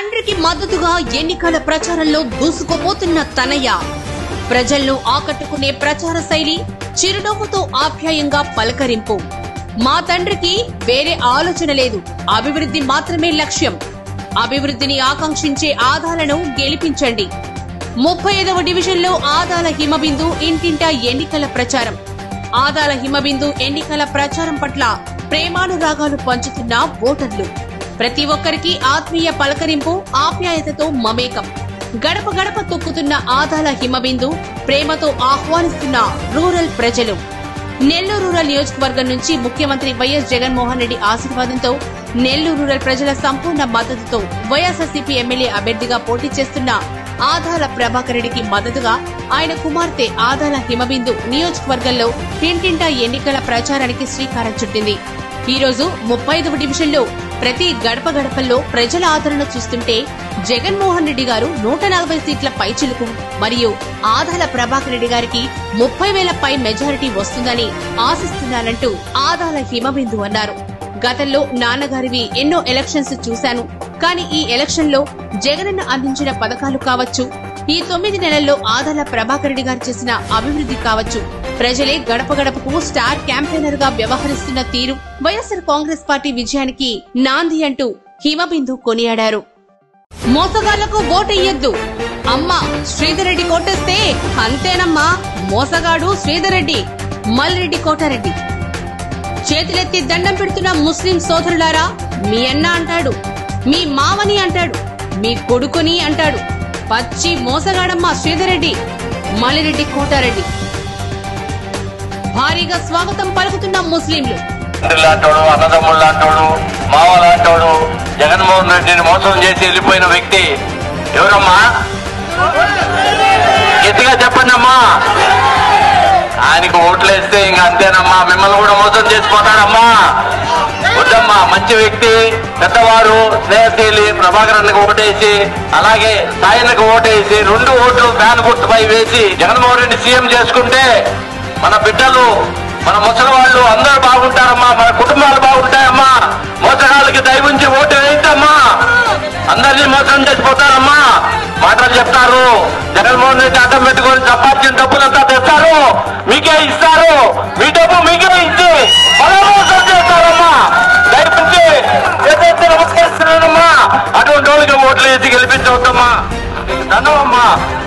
తండ్రికి మద్దతుగా ఎన్నికల ప్రచారంలో దూసుకుపోతున్న తనయ్య ప్రజలను ఆకట్టుకునే ప్రచార శైలి చిరునవ్వుతో ఆప్యాయంగా పలకరింపు మా తండ్రికి వేరే ఆలోచన లేదు అభివృద్ధి మాత్రమే లక్ష్యం అభివృద్ధిని ఆకాంక్షించే ఆదాలను గెలిపించండి ముప్పై ఐదవ డివిజన్లో ఆదాల హిమబిందు ఇంటింటా ఎన్నికల ప్రచారం ఆదాల హిమబిందు ఎన్నికల ప్రచారం పట్ల ప్రేమానురాగాలు పంచుతున్న ఓటర్లు ప్రతి ఒక్కరికి ఆత్మీయ పలకరింపు ఆప్యాయతతో మమేకం గడప గడప తొక్కుతున్న ఆదాల హిమబిందు ప్రేమతో ఆహ్వానిస్తున్న రూరల్ ప్రజలు నెల్లూరు రూరల్ నియోజకవర్గం నుంచి ముఖ్యమంత్రి వైఎస్ జగన్మోహన్ రెడ్డి ఆశీర్వాదంతో నెల్లూరు రూరల్ ప్రజల సంపూర్ణ మద్దతుతో వైఎస్ఆర్సీపీ ఎమ్మెల్యే అభ్యర్థిగా పోటీ చేస్తున్న ఆదాల ప్రభాకర్ రెడ్డికి మద్దతుగా ఆయన కుమార్తె ఆదాల హిమబిందు నియోజకవర్గంలో ఇంటింటా ఎన్నికల ప్రచారానికి శ్రీకారం చుట్టింది ఈ రోజు ముప్పై ఐదవ డివిజన్లో ప్రతి గడప గడపల్లో ప్రజల ఆదరణ చూస్తుంటే జగన్మోహన్ రెడ్డి గారు నూట నలభై సీట్ల పైచిలుకు మరియు ఆదాల ప్రభాకర్ రెడ్డి గారికి ముప్పై వేల పై మెజారిటీ వస్తుందని ఆశిస్తున్నానంటూ ఆదాల హిమబిందు అన్నారు గతంలో నాన్నగారివి ఎన్నో ఎలక్షన్స్ చూశాను కానీ ఈ ఎలక్షన్ లో జగనన్న అందించిన పథకాలు కావచ్చు ఈ తొమ్మిది నెలల్లో ఆదాల ప్రభాకర్ రెడ్డి గారు చేసిన అభివృద్ధి కావచ్చు ప్రజలే గడప గడపకు స్టార్ క్యాంపెయినర్ గా వ్యవహరిస్తున్న తీరు వైఎస్ఆర్ కాంగ్రెస్ పార్టీ విజయానికి నాంది అంటూ హిమబిందు కొనియాడారు మోసగాళ్లకు ఓటెయ్యొద్దు అమ్మా శ్రీధర్ రెడ్డి కోటేస్తే అంతేనమ్మా మోసగాడు శ్రీధర్ రెడ్డి మల్రెడ్డి కోటారెడ్డి చేతులెత్తి దండం పెడుతున్న ముస్లిం సోదరులారా మీ అన్న అంటాడు మీ మామని అంటాడు మీ కొడుకుని అంటాడు పచ్చి మోసగాడమ్మ శ్రీధరెడ్డి మల్లిరెడ్డి కోటారెడ్డి భారీగా స్వాగతం పలుకుతున్న ముస్లింలు తండ్రి లాంటోడు అన్నదమ్ముడు లాంటోడు మావ లాంటోడు జగన్మోహన్ రెడ్డిని మోసం చేసి వెళ్ళిపోయిన వ్యక్తి ఎవరమ్మా గట్టిగా చెప్పండి అమ్మా ఆయనకు ఓట్లేస్తే ఇంకా అంతేనమ్మా మిమ్మల్ని కూడా మోసం చేసిపోతాడమ్మా వద్దమ్మా మంచి వ్యక్తి పెద్దవారు స్నేహశీలి ప్రభాకర్ అన్నకు ఓటేసి అలాగే సాయనకు ఓటేసి రెండు ఓట్లు ఫ్యాన్ గుర్తుపై వేసి జగన్మోహన్ రెడ్డి సీఎం చేసుకుంటే మన బిడ్డలు మన ముసలి వాళ్ళు అందరూ బాగుంటారమ్మా మన కుటుంబాలు బాగుంటాయమ్మా మోసగాళ్ళకి దయవుంచి ఓటు వేయిద్దమ్మా అందరినీ మోసం చేసిపోతారమ్మా మాటలు చెప్తారు జగన్మోహన్ రెడ్డి అడ్డం పెట్టుకొని సంపాదించిన డబ్బులంతా తెస్తారు మీకే ఇస్తారు మీ డబ్బు మీకే ఇచ్చి మరో మోసం చేస్తారమ్మా దయవుంచి చేసేస్తే నమస్కరిస్తున్నానమ్మా అటువంటి వాళ్ళకి ఓట్లు వేసి గెలిపించవద్దమ్మా దండమమ్మా